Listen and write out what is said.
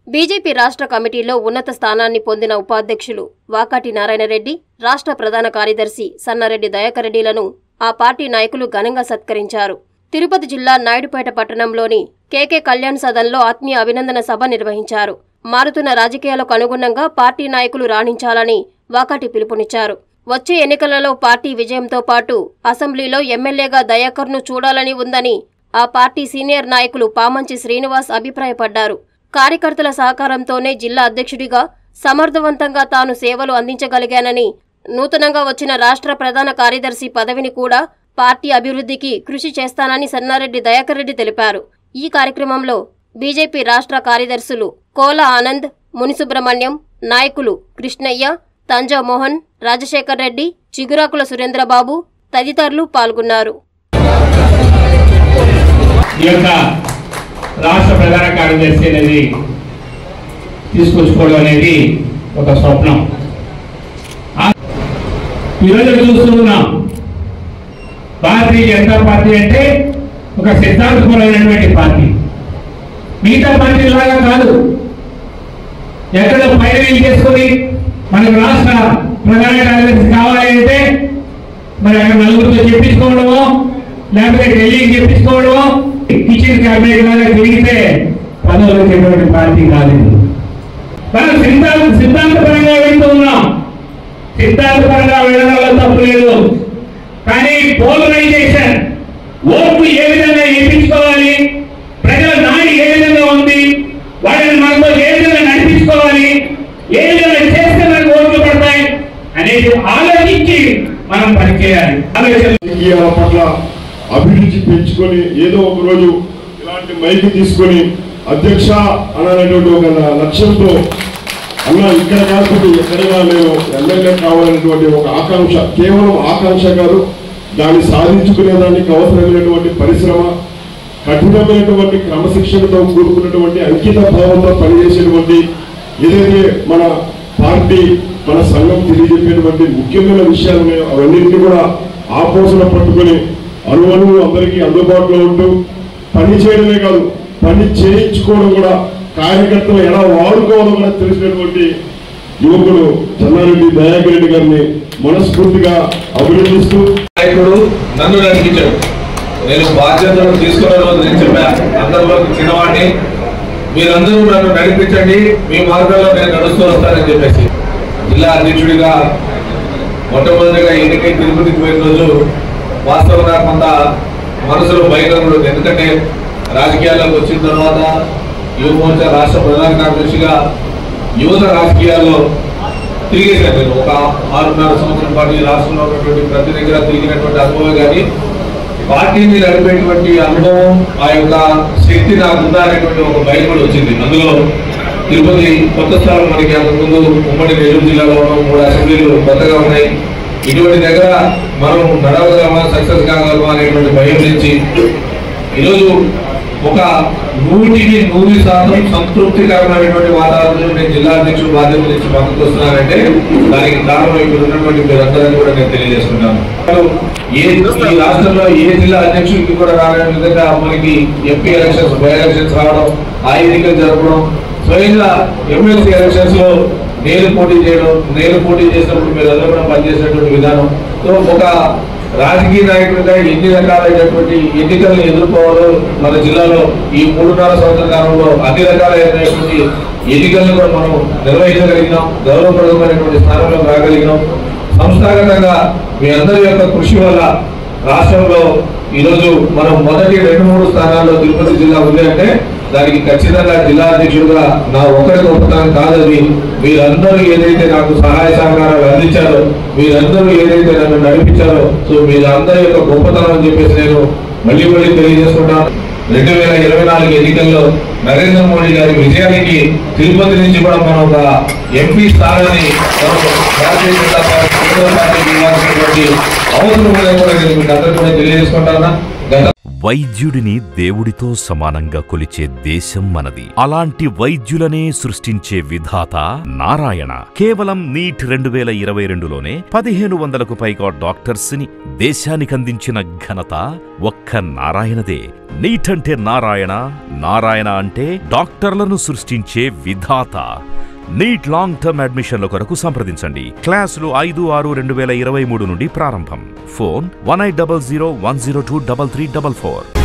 BJP రాష్ట్ర కమిటీలో ఉన్నత స్థానాన్ని పొందిన ఉపాధ్యక్షులు వాకాటి నారాయణరెడ్డి రాష్ట్ర ప్రధాన కార్యదర్శి సన్నారెడ్డి దయాకరెడ్డిలను ఆ పార్టీ నాయకులు ఘనంగా సత్కరించారు తిరుపతి జిల్లా నాయుడుపేట పట్టణంలోని కేకే కళ్యాణ్ సదన్లో ఆత్మీయ అభినందన సభ నిర్వహించారు మారుతున్న రాజకీయాలకు అనుగుణంగా పార్టీ నాయకులు రాణించాలని వాకాటి పిలుపునిచ్చారు వచ్చే ఎన్నికలలో పార్టీ విజయంతో పాటు అసెంబ్లీలో ఎమ్మెల్యేగా దయాకర్ను చూడాలని ఉందని ఆ పార్టీ సీనియర్ నాయకులు పామంచి శ్రీనివాస్ అభిప్రాయపడ్డారు కార్యకర్తల సహకారంతోనే జిల్లా అధ్యక్షుడిగా సమర్థవంతంగా తాను సేవలు అందించగలిగానని నూతనంగా వచ్చిన రాష్ట్ర ప్రధాన కార్యదర్శి పదవిని కూడా పార్టీ అభివృద్ధికి కృషి చేస్తానని సన్నారెడ్డి దయాకర్ రెడ్డి తెలిపారు ఈ కార్యక్రమంలో బీజేపీ రాష్ట్ర కార్యదర్శులు కోల ఆనంద్ మునిసుబ్రహ్మణ్యం నాయకులు కృష్ణయ్య తంజా మోహన్ రాజశేఖర్ రెడ్డి చిగురాకుల సురేంద్రబాబు తదితరులు పాల్గొన్నారు ఈ యొక్క రాష్ట్ర ప్రధాన కార్యదర్శి అనేది తీసుకొచ్చుకోవడం అనేది ఒక స్వప్నం ఆ- ఈరోజు చూస్తున్నాం భారతీయ జనతా పార్టీ అంటే ఒక సిద్ధాంతపరమైనటువంటి పార్టీ మిగతా పార్టీలాగా కాదు ఎక్కడ పైరవీలు చేసుకొని మనకు రాష్ట్ర ప్రధాన కార్యదర్శి కావాలి అంటే మరి అక్కడ నలుగురితో చెప్పించుకోవడమో లేకపోతే ఢిల్లీకి చెప్పించుకోవడమో కిచెన్ క్యాబినెట్ లాగా తిరిగితే పదవులు వచ్చేటువంటి పార్టీ కాదు ఇది. మనం సిద్ధాంత సిద్ధాంతపరంగా వెళ్తూ ఉన్నాం సిద్ధాంతపరంగా వెళ్ళడంలో తప్పు లేదు కానీ పోలరైజేషన్ ఓట్లు ఏ విధంగా వేయించుకోవాలి ప్రజల నాడి ఏ విధంగా ఉంది వాళ్ళని మనతో ఏ విధంగా నడిపించుకోవాలి ఏ విధంగా చేస్తే మనకు ఓట్లు పడతాయి అనేది ఆలోచించి మనం పనిచేయాలి ఆలోచన రాజకీయాల పట్ల అభిరుచి పెంచుకొని ఏదో ఒక రోజు ఇలాంటి మైక్ తీసుకొని అధ్యక్ష అనేటువంటి ఒక లక్ష్యంతో అన్న ఇక్కడ కాకపోతే ఎక్కడైనా నేను ఎమ్మెల్యే కావాలనేటువంటి ఒక ఆకాంక్ష కేవలం ఆకాంక్ష కాదు దాన్ని సాధించుకునేదానికి అవసరమైనటువంటి పరిశ్రమ కఠినమైనటువంటి క్రమశిక్షణతో కూడుకున్నటువంటి అంకిత భావంతో పనిచేసేటువంటి ఏదైతే మన పార్టీ మన సంఘం తెలియజెప్పేటువంటి ముఖ్యమైన విషయాలు ఉన్నాయో అవన్నింటినీ కూడా ఆపోసన పట్టుకొని అణువణువు అందరికీ అందుబాటులో ఉంటూ పని చేయడమే కాదు పని చేయించుకోవడం కూడా కార్యకర్తలు ఎలా వాడుకోవాలో కూడా తెలిసినటువంటి యువకుడు చెన్నారెడ్డి దయాకర్ రెడ్డి గారిని మనస్ఫూర్తిగా అభినందిస్తూ నాయకుడు నన్ను నడిపించాడు నేను బాధ్యతలు తీసుకున్న రోజు నేను చెప్పా అందరిలో చిన్నవాడిని మీరందరూ నన్ను నడిపించండి మీ మార్గంలో నేను నడుస్తూ వస్తానని చెప్పేసి జిల్లా అధ్యక్షుడిగా మొట్టమొదటిగా ఎన్నికై తిరుపతికి పోయిన రోజు వాస్తవంగా కొంత మనసులో భయం కూడా ఉంది. ఎందుకంటే రాజకీయాల్లోకి వచ్చిన తర్వాత యువ మోర్చా రాష్ట్ర ప్రధాన కార్యదర్శిగా యువత రాజకీయాల్లో తిరిగేశాను నేను ఒక ఆరున్నర సంవత్సరం పాటు ఈ రాష్ట్రంలో ఉన్నటువంటి ప్రతి దగ్గర తిరిగినటువంటి అనుభవం కానీ పార్టీని నడిపేటువంటి అనుభవం ఆ యొక్క శక్తి నాకు ఉందా అనేటువంటి ఒక భయం కూడా వచ్చింది అందులో తిరుపతి కొత్త స్థలం మనకి అంతకుముందు ఉమ్మడి నెల్లూరు జిల్లాలో ఉన్న మూడు అసెంబ్లీలు కొత్తగా ఉన్నాయి ఇటువంటి దగ్గర మనం నడవగలమా సక్సెస్ కాగలమా అనేటువంటి భయం నుంచి ఈరోజు ఒక నూటికి నూరు శాతం సంతృప్తికరమైనటువంటి వాతావరణంలో నేను జిల్లా అధ్యక్షుడు బాధ్యత నుంచి పక్కకు వస్తున్నానంటే దానికి కారణం ఇక్కడ ఉన్నటువంటి మీరందరూ కూడా నేను తెలియజేస్తున్నాను ఏ ఈ రాష్ట్రంలో ఏ జిల్లా అధ్యక్షుడికి కూడా రాని విధంగా మనకి ఎంపీ ఎలక్షన్స్ బై ఎలక్షన్స్ రావడం ఆ ఎన్నికలు జరపడం స్వయంగా ఎమ్మెల్సీ ఎలక్షన్స్ లో నేను పోటీ చేయడం నేను పోటీ చేసినప్పుడు మీరు అందరూ కూడా పనిచేసినటువంటి విధానం సో ఒక రాజకీయ నాయకుడిగా ఎన్ని రకాలైనటువంటి ఎన్నికలను ఎదుర్కోవాలో మన జిల్లాలో ఈ మూడున్నర సంవత్సర కాలంలో అన్ని రకాలైనటువంటి ఎన్నికలను కూడా మనం నిర్వహించగలిగినాం గౌరవప్రదమైనటువంటి స్థానంలో రాగలిగినాం సంస్థాగతంగా మీ అందరి యొక్క కృషి వల్ల రాష్ట్రంలో ఈరోజు మనం మొదటి రెండు మూడు స్థానాల్లో తిరుపతి జిల్లా ఉంది అంటే దానికి ఖచ్చితంగా జిల్లా అధ్యక్షుడుగా నా ఒకరి గొప్పతనం కాదని మీరందరూ ఏదైతే నాకు సహాయ సహకారాలు అందించారో మీరందరూ ఏదైతే నన్ను నడిపించారో సో మీరందరి యొక్క గొప్పతనం అని చెప్పేసి నేను మళ్ళీ మళ్ళీ తెలియజేసుకుంటాను రెండు వేల ఇరవై నాలుగు ఎన్నికల్లో నరేంద్ర మోడీ గారి విజయానికి తిరుపతి నుంచి కూడా మనం ఒక ఎంపీ స్థానాన్ని మనం భారతీయ జనతా పార్టీ కేంద్ర పార్టీకి ఇవ్వాల్సినటువంటి అవసరం ఉందని కూడా నేను మీకు అందరికీ కూడా తెలియజేసుకుంటాను గత వైద్యుడిని దేవుడితో సమానంగా కొలిచే దేశం మనది అలాంటి వైద్యులనే సృష్టించే విధాత నారాయణ కేవలం నీట్ రెండు వేల ఇరవై రెండులోనే పదిహేను వందలకు పైగా డాక్టర్స్ ని దేశానికందించిన ఘనత ఒక్క నారాయణదే నీట్ అంటే నారాయణ నారాయణ అంటే డాక్టర్లను సృష్టించే విధాత నీట్ లాంగ్ టర్మ్ అడ్మిషన్ల కొరకు సంప్రదించండి క్లాసులు ఐదు ఆరు రెండు వేల ఇరవై మూడు నుండి ప్రారంభం phone one eight double zero one zero two double three double four